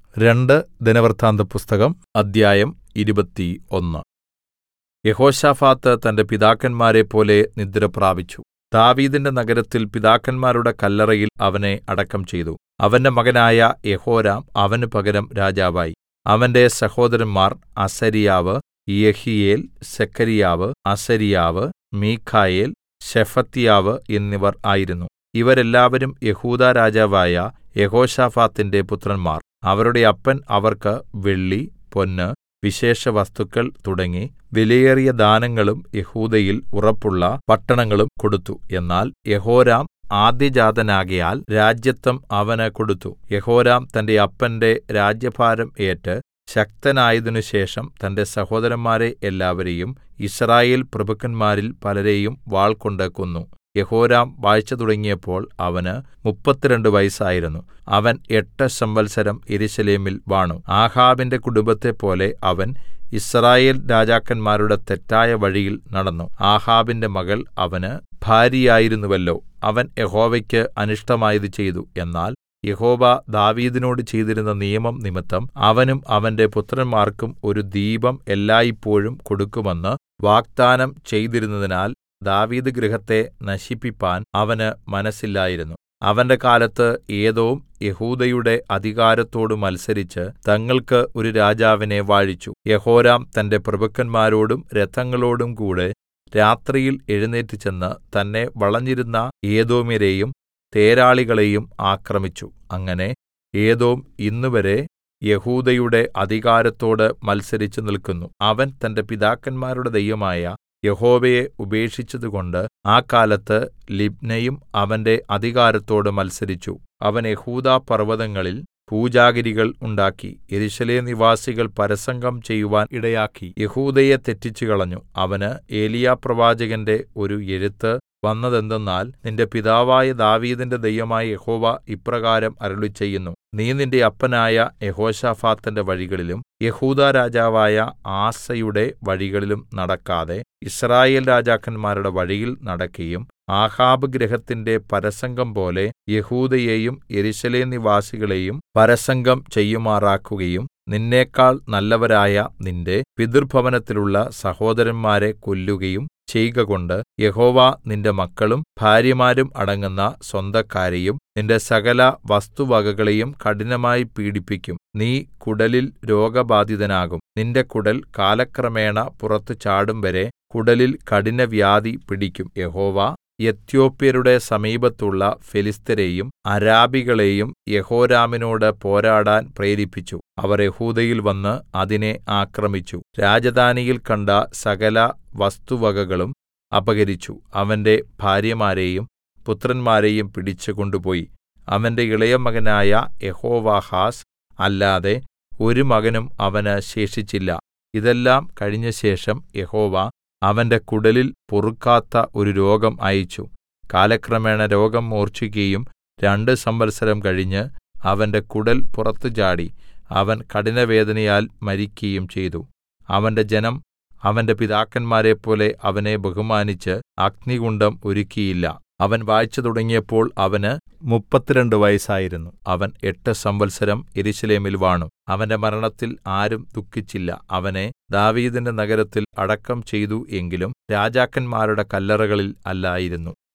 രണ്ട് ദിനവൃത്താന്തപുസ്തകം അദ്ധ്യായം ഇരുപത്തി ഒന്ന് യെഹോശാഫാത്ത് തന്റെ പിതാക്കന്മാരെപ്പോലെ നിദ്രപ്രാപിച്ചു ദാവീദിന്റെ നഗരത്തിൽ പിതാക്കന്മാരുടെ കല്ലറയിൽ അവനെ അടക്കം ചെയ്തു അവന്റെ മകനായ യെഹോരാം അവന് പകരം രാജാവായി അവന്റെ സഹോദരന്മാർ അസര്യാവ് യെഹീയേൽ സെഖര്യാവ് അസര്യാവ് മീഖായേൽ ശെഫത്യാവ് എന്നിവർ ആയിരുന്നു ഇവരെല്ലാവരും യെഹൂദാ രാജാവായ യെഹോശാഫാത്തിന്റെ പുത്രന്മാർ അവരുടെ അപ്പൻ അവർക്ക് വെള്ളി പൊന്ന് വിശേഷവസ്തുക്കൾ തുടങ്ങി വിലയേറിയ ദാനങ്ങളും യെഹൂദയിൽ ഉറപ്പുള്ള പട്ടണങ്ങളും കൊടുത്തു എന്നാൽ യെഹോരാം ആദ്യജാതനാകയാൽ രാജത്വം അവന് കൊടുത്തു യെഹോരാം തന്റെ അപ്പന്റെ രാജ്യഭാരം ഏറ്റ് ശക്തനായതിനുശേഷം തന്റെ സഹോദരന്മാരെ എല്ലാവരെയും യിസ്രായേൽ പ്രഭുക്കന്മാരിൽ പലരെയും വാൾകൊണ്ട് കൊന്നു യെഹോരാം വാഴ്ച തുടങ്ങിയപ്പോൾ അവന് മുപ്പത്തിരണ്ട് വയസ്സായിരുന്നു അവൻ എട്ട് സംവത്സരം യെരൂശലേമിൽ വാണു ആഹാബിന്റെ കുടുംബത്തെപ്പോലെ അവൻ യിസ്രായേൽ രാജാക്കന്മാരുടെ തെറ്റായ വഴിയിൽ നടന്നു ആഹാബിന്റെ മകൾ അവന് ഭാര്യയായിരുന്നുവല്ലോ അവൻ യഹോവയ്ക്ക് അനിഷ്ടമായത് ചെയ്തു എന്നാൽ യഹോവ ദാവീദിനോട് ചെയ്തിരുന്ന നിയമം നിമിത്തം അവനും അവന്റെ പുത്രന്മാർക്കും ഒരു ദീപം എല്ലായ്പോഴും കൊടുക്കുമെന്ന് വാഗ്ദാനം ചെയ്തിരുന്നതിനാൽ ദാവീദ് ഗൃഹത്തെ നശിപ്പിപ്പാൻ അവന് മനസ്സില്ലായിരുന്നു അവന്റെ കാലത്ത് ഏദോം യെഹൂദയുടെ അധികാരത്തോട് മത്സരിച്ച് തങ്ങൾക്ക് ഒരു രാജാവിനെ വാഴിച്ചു യെഹോരാം തന്റെ പ്രഭുക്കന്മാരോടും രഥങ്ങളോടും കൂടെ രാത്രിയിൽ എഴുന്നേറ്റ് ചെന്ന് തന്നെ വളഞ്ഞിരുന്ന ഏദോമ്യരെയും തേരാളികളെയും ആക്രമിച്ചു അങ്ങനെ ഏദോം ഇന്നുവരെ യഹൂദയുടെ അധികാരത്തോട് മത്സരിച്ചു നിൽക്കുന്നു അവൻ തന്റെ പിതാക്കന്മാരുടെ ദൈവമായ യഹോവയെ ഉപേക്ഷിച്ചതുകൊണ്ട് ആ കാലത്ത് ലിബ്നയും അവന്റെ അധികാരത്തോട് മത്സരിച്ചു അവൻ യെഹൂദാ പർവ്വതങ്ങളിൽ പൂജാഗിരികൾ ഉണ്ടാക്കി യെരൂശലേം നിവാസികൾ പരസംഗം ചെയ്യുവാൻ ഇടയാക്കി യഹൂദയെ തെറ്റിച്ചുകളഞ്ഞു അവന് ഏലിയാപ്രവാചകന്റെ ഒരു എഴുത്ത് വന്നതെന്തെന്നാൽ നിന്റെ പിതാവായ ദാവീദിന്റെ ദൈവമായ യഹോവ ഇപ്രകാരം അരുളിച്ചെയ്യുന്നു നീ നിന്റെ അപ്പനായ യഹോശാഫാത്തിന്റെ വഴികളിലും യെഹൂദാ രാജാവായ ആസയുടെ വഴികളിലും നടക്കാതെ യിസ്രായേൽ രാജാക്കന്മാരുടെ വഴിയിൽ നടക്കയും ആഹാബ് ഗൃഹത്തിന്റെ പരസംഗം പോലെ യെഹൂദയെയും യെരൂശലേം നിവാസികളെയും പരസംഗം ചെയ്യുമാറാക്കുകയും നിന്നേക്കാൾ നല്ലവരായ നിന്റെ പിതൃഭവനത്തിലുള്ള സഹോദരന്മാരെ കൊല്ലുകയും ചെയ്കകൊണ്ട് യഹോവ നിന്റെ മക്കളും ഭാര്യമാരും അടങ്ങുന്ന സ്വന്തക്കാരെയും നിന്റെ സകല വസ്തുവകകളെയും കഠിനമായി പീഡിപ്പിക്കും നീ കുടലിൽ രോഗബാധിതനാകും നിന്റെ കുടൽ കാലക്രമേണ പുറത്തു ചാടും വരെ കുടലിൽ കഠിനവ്യാധി പിടിക്കും യഹോവ എത്യോപ്യരുടെ സമീപത്തുള്ള ഫെലിസ്ത്യരെയും അരാബികളെയും യഹോരാമിനോട് പോരാടാൻ പ്രേരിപ്പിച്ചു അവർ യഹൂദയിൽ വന്ന് അതിനെ ആക്രമിച്ചു രാജധാനിയിൽ കണ്ട സകല വസ്തുവകകളും അപഹരിച്ചു അവന്റെ ഭാര്യമാരെയും പുത്രന്മാരെയും പിടിച്ചു കൊണ്ടുപോയി അവന്റെ ഇളയ മകനായ യഹോവാഹാസ് അല്ലാതെ ഒരു മകനും അവന് ശേഷിച്ചില്ല ഇതെല്ലാം കഴിഞ്ഞശേഷം യഹോവ അവന്റെ കുടലിൽ പൊറുക്കാത്ത ഒരു രോഗം അയച്ചു കാലക്രമേണ രോഗം മൂർച്ഛിക്കുകയും രണ്ട് സംവത്സരം കഴിഞ്ഞ് അവന്റെ കുടൽ പുറത്തു ചാടി അവൻ കഠിനവേദനയാൽ മരിക്കയും ചെയ്തു അവന്റെ ജനം അവന്റെ പിതാക്കന്മാരെപ്പോലെ അവനെ ബഹുമാനിച്ച് അഗ്നികുണ്ഡം ഒരുക്കിയില്ല അവൻ വാഴ്ച തുടങ്ങിയപ്പോൾ അവന് മുപ്പത്തിരണ്ട് വയസ്സായിരുന്നു അവൻ എട്ട് സംവത്സരം യെരൂശലേമിൽ വാണു അവന്റെ മരണത്തിൽ ആരും ദുഃഖിച്ചില്ല അവനെ ദാവീദിന്റെ നഗരത്തിൽ അടക്കം ചെയ്തു എങ്കിലും രാജാക്കന്മാരുടെ കല്ലറകളിൽ അല്ലായിരുന്നു